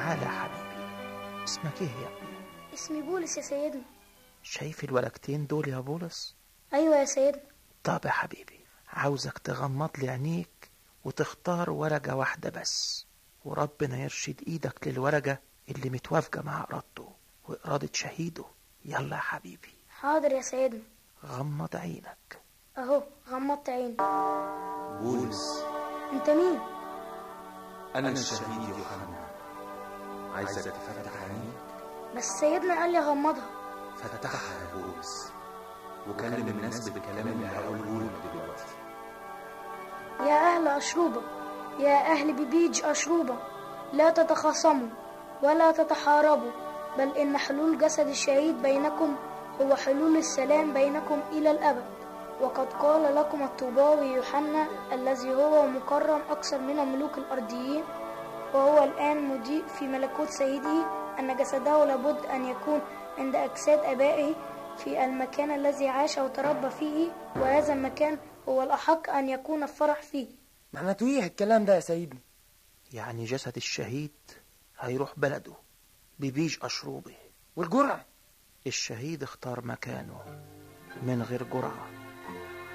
تعالى يا حبيبي اسمك ايه يا ابني اسمي بولس يا سيدنا شايف الورقتين دول يا بولس أيوة يا سيدنا طب يا حبيبي عاوزك تغمض لي عينيك وتختار ورقة واحدة بس وربنا يرشد ايدك للورقة اللي متوافقة مع إرادته وإرادة شهيده يلا يا حبيبي حاضر يا سيدنا غمض عينك أهو غمضت عيني بولس أنت مين؟ أنا الشهيد يوحنا عايزك تفتح عينيك بس سيدنا قال لي أغمضها فتحها يا بولس وكلم الناس بالكلام اللي هقوله لك دلوقتي يا أهل أشروبة يا أهل ببيج أشروبة لا تتخاصموا ولا تتحاربوا بل إن حلول جسد الشهيد بينكم هو حلول السلام بينكم إلى الأبد وقد قال لكم الطوباوي يوحنا الذي هو مكرم أكثر من الملوك الأرضيين وهو الآن مضيء في ملكوت سيده أن جسده لابد أن يكون عند أجساد آبائه في المكان الذي عاش وتربى فيه وهذا المكان هو الأحق أن يكون الفرح فيه معناته ايه الكلام ده يا سيدنا يعني جسد الشهيد هيروح بلده ببيج أشروبه والجرعة الشهيد اختار مكانه من غير جرعة